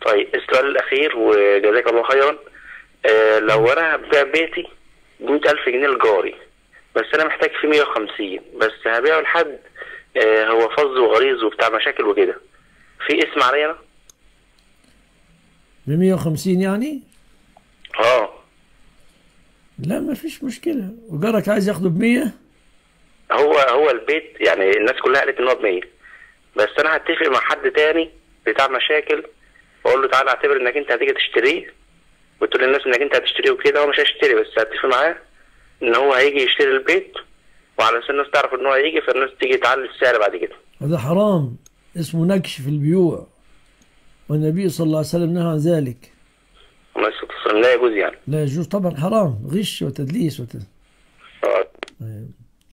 طيب السؤال الأخير وجزاك الله خيرا آه لو أنا هبيع بيتي ب ألف جنيه لجاري بس أنا محتاج فيه 150 بس هبيعه لحد آه هو فظ وغليظ وبتاع مشاكل وكده في اسم عليا أنا؟ ب 150 يعني اه لا ما فيش مشكلة وجارك عايز ياخده ب 100 هو هو البيت يعني الناس كلها قالت ان هو ب 100 بس انا هتفق مع حد تاني بتاع مشاكل واقول له تعالى اعتبر انك انت هتيجي تشتريه وتقول للناس انك انت هتشتريه وكده هو مش هيشتري بس هتفق معاه ان هو هيجي يشتري البيت وعلى اساس الناس تعرف ان هو هيجي فالناس تيجي تعلي السعر بعد كده هذا حرام اسمه نكش في البيوع والنبي صلى الله عليه وسلم نهى عن ذلك الله يستر لا يجوز يعني لا يجوز طبعا حرام غش وتدليس وت... آه. طيب.